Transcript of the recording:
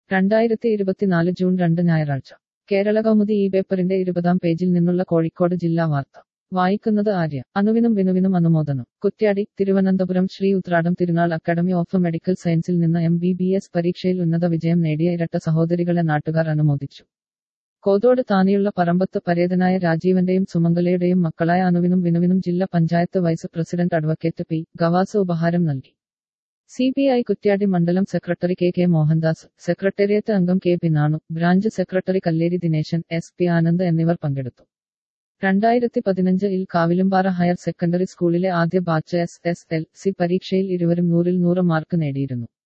രണ്ടായിരത്തി ഇരുപത്തിനാല് ജൂൺ രണ്ട് ഞായറാഴ്ച കേരള കൗമുദി ഈ പേപ്പറിന്റെ ഇരുപതാം പേജിൽ നിന്നുള്ള കോഴിക്കോട് ജില്ലാ വാർത്ത വായിക്കുന്നത് ആര്യ അനുവിനും വിനുവിനും അനുമോദനം കുറ്റ്യാടി തിരുവനന്തപുരം ശ്രീ ഉത്രാടം തിരുനാൾ അക്കാദമി ഓഫ് മെഡിക്കൽ സയൻസിൽ നിന്ന് എം ബി ബി എസ് പരീക്ഷയിൽ ഉന്നത വിജയം നേടിയ ഇരട്ട സഹോദരികളെ നാട്ടുകാർ അനുമോദിച്ചു കോതോട് താനെയുള്ള പറമ്പത്ത് പരേതനായ രാജീവന്റെയും സുമംഗലയുടെയും മക്കളായ അനുവിനും വിനുവിനും ജില്ലാ panchayat vice president advocate P Gavas ഉപഹാരം നൽകി സി ബി ഐ കുറ്റ്യാടി മണ്ഡലം secretary K K Mohandas secretariat അംഗം K P Nanu branch secretary Kalleri Dineshan S P Anand എന്നിവർ പങ്കെടുത്തു രണ്ടായിരത്തി പതിനഞ്ച് ഇൽ കാവിലുംപാറ ഹയർ സെക്കൻഡറി സ്കൂളിലെ ആദ്യ batch S S L C പരീക്ഷയിൽ ഇരുവരും നൂറിൽ നൂറ് മാർക്ക് നേടിയിരുന്നു